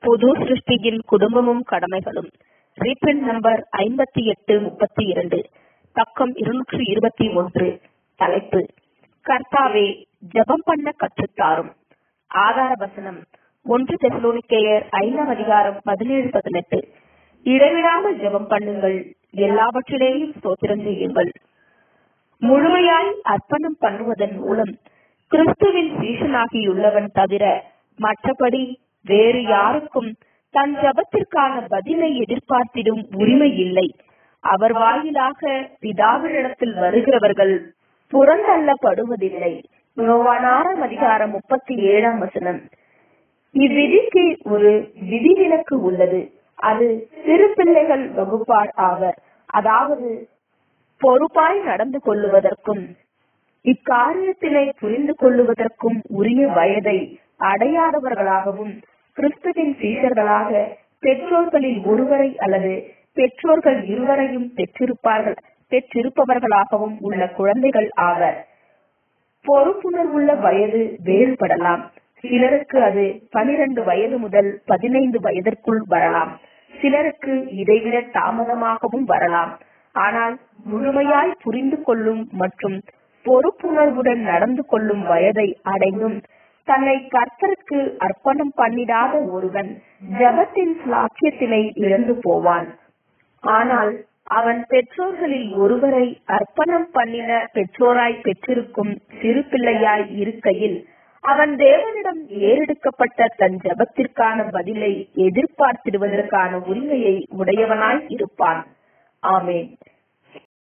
புது சிருஷ்டியின் குடும்பமும் கடமைகளும் reprint number ஐம்பத்தி எட்டு முப்பத்தி இரண்டு பக்கம் இருநூற்றி இருபத்தி ஒன்று தலைப்பு கர்த்தாவே ஜெபம் பண்ண கற்றுத்தாரும் ஆதார வசனம் ஒன்று தெசலோனிக்கேயர் ஐந்தாம் அதிகாரம் பதினேழு பதினெட்டு இடைவிடாமல் ஜெபம் பண்ணுங்கள் எல்லாவற்றிலேயும் ஸ்தோத்திரம் செய்யுங்கள் முழுமையாய் அர்ப்பணம் பண்ணுவதன் மூலம் கிறிஸ்துவின் சீஷனாகியுள்ளவன் தவிர மற்றபடி வேறு யாருக்கும் தன் ஜபத்திற்கான பதிலை எதிர்பார்த்திடும் உரிமை இல்லை அவர் வாயிலாக பிதாவினிடத்தில் வருகிறவர்கள் புறந்தள்ளப்படுவதில்லை யோவானாரம் அதிகாரம் முப்பத்தி ஏழாம் வசனம் இவ்விதிக்கு ஒரு விதிவிலக்கு உள்ளது அது சிறு பிள்ளைகள் வகுப்பார் ஆவர் அதாவது பொறுப்பாய் நடந்து கொள்ளுவதற்கும் இக்காரியத்தினை புரிந்து கொள்ளுவதற்கும் உரிய வயதை அடையாதவர்களாகவும் கிறிஸ்துவின் சீஷர்களாக பெற்றோர்களில் ஒருவரை அல்லது பெற்றோர்கள் இருவரையும் பெற்றிருப்பார்கள் பெற்றிருப்பவர்களாகவும் உள்ள குழந்தைகள் ஆவர் பொறுப்புணர்வுள்ள வயது வேறுபடலாம் சிலருக்கு அது பனிரெண்டு வயது முதல் பதினைந்து வயதிற்குள் வரலாம் சிலருக்கு இதைவிட தாமதமாகவும் வரலாம் ஆனால் முழுமையாய் புரிந்து கொள்ளும் மற்றும் பொறுப்புணர்வுடன் நடந்து கொள்ளும் வயதை அடைந்தும் தன்னை கர்த்தருக்கு அர்ப்பணம் பண்ணிடாத ஒருவன் ஜபத்தின் சாக்கியத்தினை இழந்து போவான் ஆனால் அவன் பெற்றோர்களில் ஒருவரை அர்ப்பணம் பண்ணின பெற்றோராய் பெற்றிருக்கும் சிறு பிள்ளையாய் இருக்கையில் அவன் தேவனிடம் ஏறெடுக்கப்பட்ட தன் ஜபத்திற்கான பதிலை எதிர்பார்த்திடுவதற்கான உரிமையை உடையவனாய் இருப்பான் ஆமேன்